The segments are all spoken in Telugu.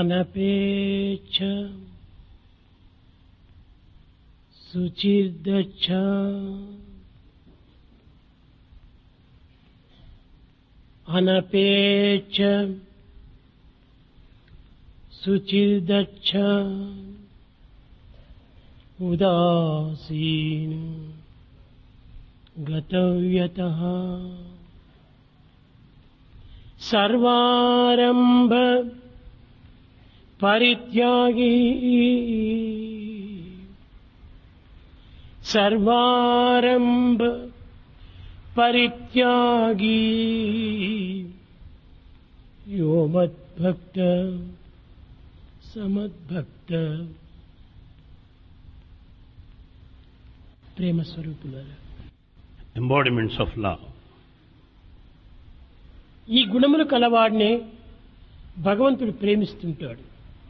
అనపేక్ష శుచిర్దచ్చ అనపేక్ష శుచిర్దచ్చ ఉదాసీన్ గతవ్యత సర్వారంభ పరిత్యాగి సర్వారంభ పరిత్యాగి యో మద్భక్త సమద్భక్త ప్రేమ స్వరూపులారా embodiments of love. ఈ గుణములు కలవాడినే భగవంతుడు ప్రేమిస్తుంటాడు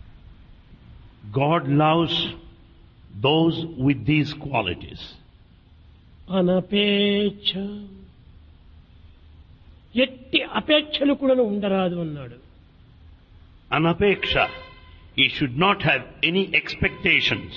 God loves those with these qualities. అనపేక్ష ఎట్టి అపేక్షలు కూడా ఉండరాదు అన్నాడు Anapeksha. He should not have any expectations.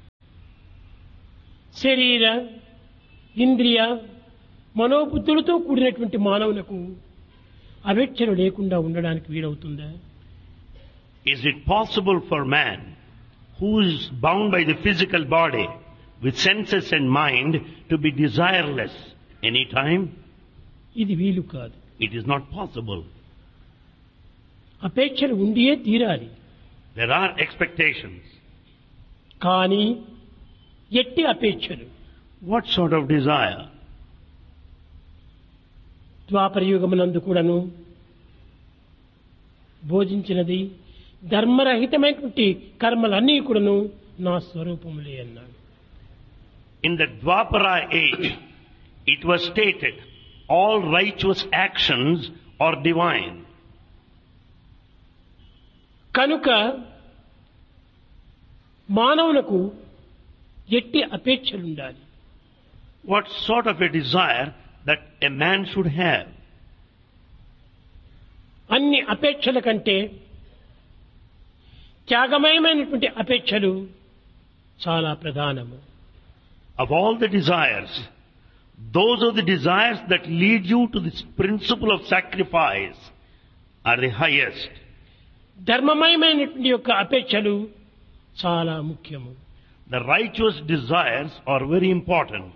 శరీర ఇంద్రియ మనోబుద్ధులతో కూడినటువంటి మానవులకు అపేక్షలు లేకుండా ఉండడానికి వీలవుతుందా Is it possible for man who is bound by the physical body with senses and mind to be desireless any time? ఇది వీలు కాదు It is not possible. అపేక్షలు ఉండియే తీరాలి There are expectations. కానీ ఎట్టి అపేక్షలు What sort of desire? ద్వాపర యుగమునందు కూడాను బోధించినది ధర్మరహితమైనటువంటి కర్మలన్నీ కూడాను నా స్వరూపములే అన్నాడు In the Dwapara age, it was stated all righteous actions are divine. కనుక మానవులకు ఎట్టి అపేక్షలు ఉండాలి What sort of a desire that a man should have? అన్ని అపేక్షల కంటే త్యాగమయమైనటువంటి అపేక్షలు చాలా ప్రధానము Of all the desires, those are the desires that lead you to this principle of sacrifice are the highest. ధర్మమయమైనటువంటి యొక్క అపేక్షలు చాలా ముఖ్యము The righteous desires are very important.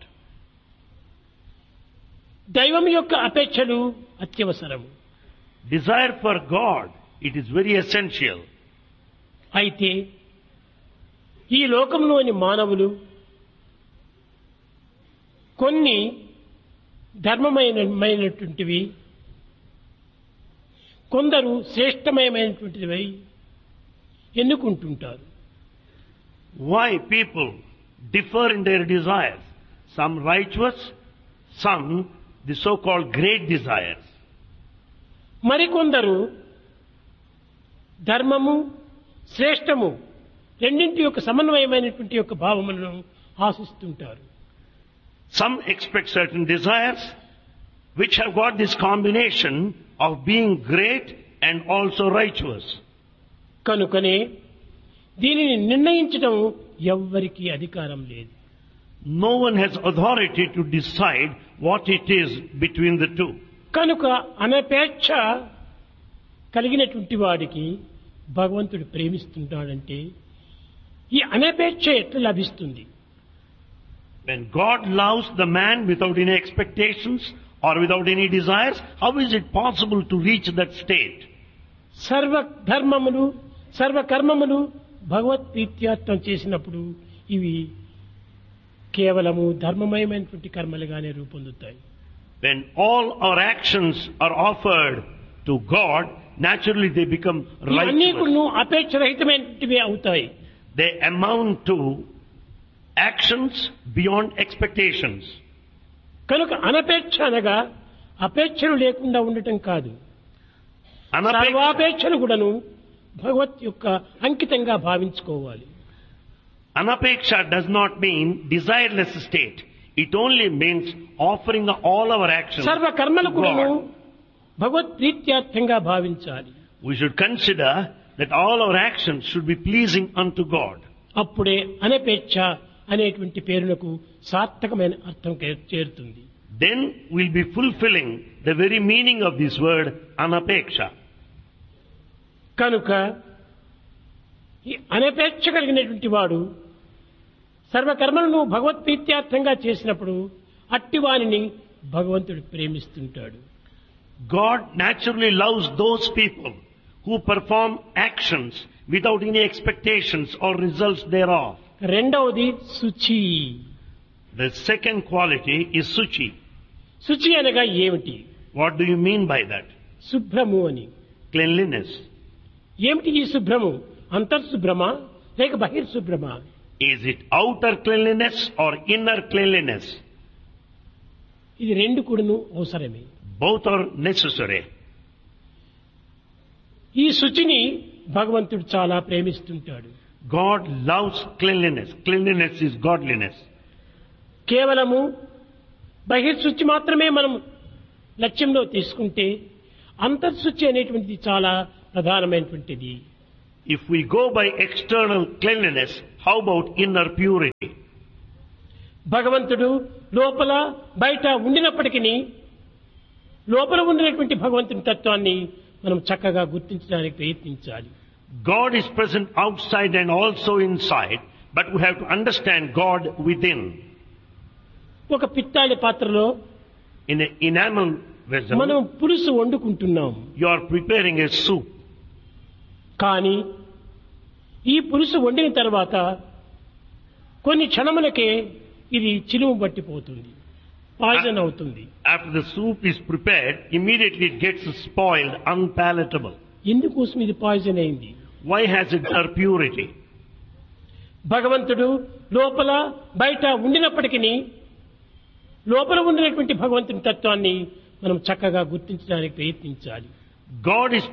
దైవం యొక్క అపేక్షలు అత్యవసరము Desire for God, it is very essential. అయితే ఈ లోకంలోని మానవులు కొన్ని ధర్మమైనటువంటివి కొందరు శ్రేష్టమయమైనటువంటివి ఎన్నుకుంటుంటారు Why people differ in their desires? Some righteous, some the so-called great desires. మరికొందరు ధర్మము శ్రేష్టము రెండింటి యొక్క సమన్వయమైనటువంటి యొక్క భావములను ఆశిస్తుంటారు Some expect certain desires which have got this combination of being great and also righteous. కనుకనే దీనిని నిర్ణయించడం ఎవ్వరికీ అధికారం లేదు No one has authority to decide what it is between the two. కనుక అనపేక్ష కలిగినటువంటి వాడికి భగవంతుడు ప్రేమిస్తుంటాడంటే ఈ అనపేక్ష ఎట్లా లభిస్తుంది When God loves the man without any expectations or without any desires, how is it possible to reach that state? సర్వ ధర్మములు సర్వ కర్మములు భగవత్ ప్రీత్యార్థం చేసినప్పుడు ఇవి కేవలము ధర్మమయమైనటువంటి కర్మలుగానే రూపొందుతాయి When all our actions are offered to God, naturally they become ఇవన్నీ righteous. కూడా అపేక్షరహితమైనటువంటివే అవుతాయి They amount to actions beyond expectations. కనుక అనపేక్ష అనగా అపేక్షలు లేకుండా ఉండటం కాదు Anapeksha, సర్వాపేక్షలు కూడాను భగవత్ యొక్క అంకితంగా భావించుకోవాలి anapeksha does not mean desireless state. It only means offering all our actions సర్వ కర్మలు to కూడాను God. భగవత్ ప్రీత్యార్థంగా భావించాలి We should consider that all our actions should be pleasing unto God. అప్పుడే అనపేక్ష అనేటువంటి పేరునకు సార్థకమైన అర్థం కే- చేరుతుంది Then we'll be fulfilling the very meaning of this word anapeksha. కనుక ఈ అనపేక్ష కలిగినటువంటి వాడు సర్వకర్మలను భగవత్ప్రీత్యార్థంగా చేసినప్పుడు అట్టివానిని భగవంతుడు ప్రేమిస్తుంటాడు God naturally loves those people who perform actions without any expectations or results thereof. రెండవది శుచి The second quality is suchi. శుచి అనగా ఏమిటి What do you mean by that? శుభ్రము అని Cleanliness. ఏమిటి ఈ శుభ్రము అంతర్శుభ్రమా లేక బహిర్శుభ్రమా Is it outer cleanliness or inner cleanliness? ఇది రెండు కూడాను అవసరమే Both are necessary. ఈ శుచిని భగవంతుడు చాలా ప్రేమిస్తుంటాడు God loves cleanliness. Cleanliness is godliness. కేవలము బహిర్శుచి మాత్రమే మనం లక్ష్యంలో తీసుకుంటే అంతర్శుచి అనేటువంటిది చాలా ప్రధానమైనటువంటిది If we go by external cleanliness, how about inner purity? భగవంతుడు లోపల బయట ఉండినప్పటికీ లోపల ఉండినటువంటి భగవంతుని తత్వాన్ని మనం చక్కగా గుర్తించడానికి ప్రయత్నించాలి God is present outside and also inside, but we have to understand God within. ఒక పిత్తాళి పాత్రలో In an enamel మనం vessel, పులుసు వండుకుంటున్నాం you are preparing a soup. కానీ ఈ పులుసు వండిన తర్వాత కొన్ని క్షణములకే ఇది చిలుము పట్టిపోతుంది పాయిజన్ అవుతుంది After the soup is prepared, immediately it gets spoiled, unpalatable. ఎందుకోసం ఇది పాయిజన్ అయింది Why has it inner purity? భగవంతుడు లోపల బయట ఉండినప్పటికీ లోపల ఉండినటువంటి భగవంతుని తత్వాన్ని మనం చక్కగా గుర్తించడానికి ప్రయత్నించాలి God is